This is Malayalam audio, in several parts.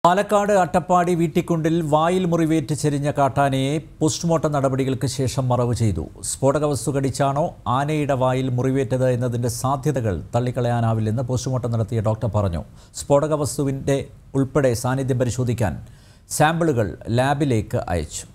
പാലക്കാട് അട്ടപ്പാടി വീട്ടിക്കുണ്ടിൽ വായിൽ മുറിവേറ്റ് ചെരിഞ്ഞ കാട്ടാനയെ പോസ്റ്റ്മോർട്ടം നടപടികൾക്ക് ശേഷം മറവ് ചെയ്തു സ്ഫോടക വസ്തു കടിച്ചാണോ ആനയുടെ വായിൽ മുറിവേറ്റത് എന്നതിന്റെ സാധ്യതകൾ തള്ളിക്കളയാനാവില്ലെന്ന് പോസ്റ്റ്മോർട്ടം നടത്തിയ ഡോക്ടർ പറഞ്ഞു സ്ഫോടക വസ്തുവിന്റെ ഉൾപ്പെടെ സാന്നിധ്യം പരിശോധിക്കാൻ സാമ്പിളുകൾ ലാബിലേക്ക് അയച്ചു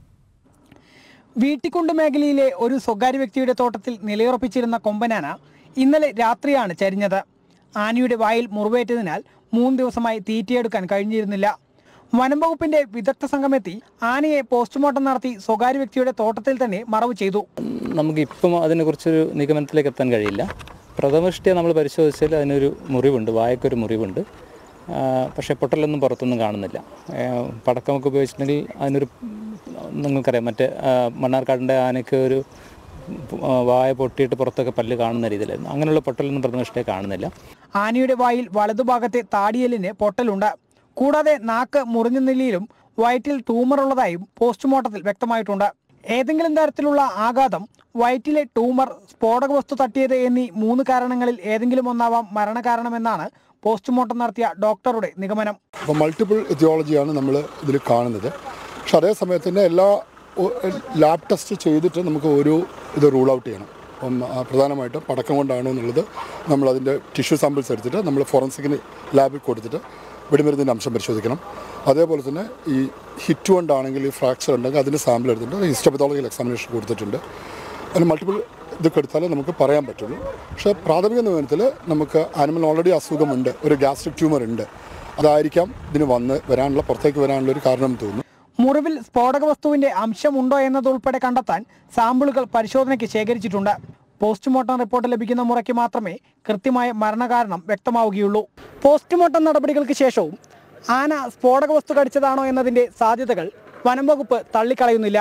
വീട്ടിക്കുണ്ട് മേഖലയിലെ ഒരു സ്വകാര്യ വ്യക്തിയുടെ തോട്ടത്തിൽ നിലയുറപ്പിച്ചിരുന്ന കൊമ്പനാന ഇന്നലെ രാത്രിയാണ് ചരിഞ്ഞത് ആനയുടെ വായിൽ മുറിവേറ്റതിനാൽ മൂന്ന് ദിവസമായി തീറ്റയെടുക്കാൻ കഴിഞ്ഞിരുന്നില്ല വനം വകുപ്പിന്റെ വിദഗ്ധ സംഘമെത്തി ആനയെ പോസ്റ്റ്മോർട്ടം നടത്തി സ്വകാര്യ വ്യക്തിയുടെ തോട്ടത്തിൽ തന്നെ മറവ് ചെയ്തു നമുക്ക് ഇപ്പം അതിനെക്കുറിച്ചൊരു നിഗമനത്തിലേക്ക് എത്താൻ കഴിയില്ല പ്രഥമദൃഷ്ടിയ നമ്മൾ പരിശോധിച്ചാൽ അതിനൊരു മുറിവുണ്ട് വായക്കൊരു മുറിവുണ്ട് ആ, പക്ഷേ പൊട്ടലൊന്നും പുറത്തൊന്നും കാണുന്നില്ല ആ, പടക്കമൊക്കെ ഉപയോഗിച്ചിട്ടുണ്ടെങ്കിൽ അതിനൊരു നിങ്ങൾക്കറിയാം മറ്റേ ആ, മണ്ണാർക്കാടിൻ്റെ ആനയ്ക്ക് ഒരു ആ, വായ പൊട്ടിയിട്ട് പുറത്തൊക്കെ പല്ല് കാണുന്ന രീതിയിലായിരുന്നു അങ്ങനെയുള്ള പൊട്ടലൊന്നും പ്രഥമദൃഷ്ടിയെ കാണുന്നില്ല ആനയുടെ വായിൽ വലതുഭാഗത്തെ താടിയലിന് പൊട്ടലുണ്ട് കൂടാതെ നാക്ക് മുറിഞ്ഞ നിലയിലും വയറ്റിൽ ട്യൂമർ ഉള്ളതായും പോസ്റ്റ്മോർട്ടത്തിൽ വ്യക്തമായിട്ടുണ്ട് ഏതെങ്കിലും തരത്തിലുള്ള ആഘാതം വയറ്റിലെ ട്യൂമർ സ്ഫോടക വസ്തു തട്ടിയത് എന്നീ മൂന്ന് കാരണങ്ങളിൽ ഏതെങ്കിലും ഒന്നാവാം മരണകാരണമെന്നാണ് പോസ്റ്റ്മോർട്ടം നടത്തിയ ഡോക്ടറുടെ നിഗമനം അപ്പോൾ മൾട്ടിപ്പിൾ എത്തിയോളജിയാണ് നമ്മൾ ഇതിൽ കാണുന്നത് പക്ഷെ അതേ സമയത്ത് തന്നെ എല്ലാ ലാബ് ടെസ്റ്റ് ചെയ്തിട്ട് നമുക്ക് ഓരോ ഇത് റൂൾ ഔട്ട് ചെയ്യണം അപ്പം ആ, പ്രധാനമായിട്ടും പടക്കം കൊണ്ടാണോ എന്നുള്ളത് നമ്മൾ അതിൻ്റെ ടിഷ്യൂ സാമ്പിൾസ് എടുത്തിട്ട് നമ്മൾ ഫോറൻസിക്കിന് ലാബിൽ കൊടുത്തിട്ട് വെടിമരുന്നിൻ്റെ അംശം പരിശോധിക്കണം അതേപോലെ തന്നെ ഈ ഹിറ്റ് കൊണ്ടാണെങ്കിൽ ഈ ഫ്രാക്ചർ ഉണ്ടെങ്കിൽ അതിൻ്റെ സാമ്പിൾ എടുത്തിട്ടുണ്ട് ഹിസ്റ്റോപത്തോളജിക്കൽ എക്സാമിനേഷൻ കൊടുത്തിട്ടുണ്ട് അതിന് മൾട്ടിപ്പിൾ ഇതൊക്കെ എടുത്താലേ നമുക്ക് പറയാൻ പറ്റുള്ളൂ പക്ഷേ പ്രാഥമിക നിഗമനത്തിൽ നമുക്ക് ആനിമൽ ഓൾറെഡി അസുഖമുണ്ട് ഒരു ഗ്യാസ്ട്രിക് ട്യൂമർ ഉണ്ട് അതായിരിക്കാം ഇതിന് വന്ന് വരാനുള്ള പുറത്തേക്ക് വരാനുള്ള ഒരു കാരണം എന്ന് തോന്നുന്നു മുറിവിൽ സ്ഫോടക വസ്തുവിന്റെ അംശമുണ്ടോ എന്നതുൾപ്പെടെ കണ്ടെത്താൻ സാമ്പിളുകൾ പരിശോധനയ്ക്ക് ശേഖരിച്ചിട്ടുണ്ട് പോസ്റ്റ്മോർട്ടം റിപ്പോർട്ട് ലഭിക്കുന്ന മുറയ്ക്ക് മാത്രമേ കൃത്യമായ മരണകാരണം വ്യക്തമാവുകയുള്ളൂ പോസ്റ്റ്മോർട്ടം നടപടികൾക്ക് ശേഷവും ആന സ്ഫോടക വസ്തു കടിച്ചതാണോ എന്നതിന്റെ സാധ്യതകൾ വനം വകുപ്പ് തള്ളിക്കളയുന്നില്ല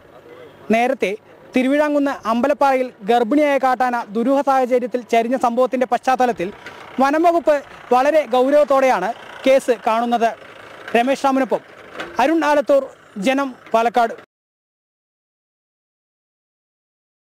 നേരത്തെ തിരുവിഴാങ്കുന്ന് അമ്പലപ്പാറയിൽ ഗർഭിണിയായ കാട്ടാന ദുരൂഹ സാഹചര്യത്തിൽ ചരിഞ്ഞ സംഭവത്തിന്റെ പശ്ചാത്തലത്തിൽ വനം വകുപ്പ് വളരെ ഗൗരവത്തോടെയാണ് കേസ് കാണുന്നത് രമേശ് രാമനൊപ്പം അരുൺ ആലത്തൂർ ജനം പാലക്കാട്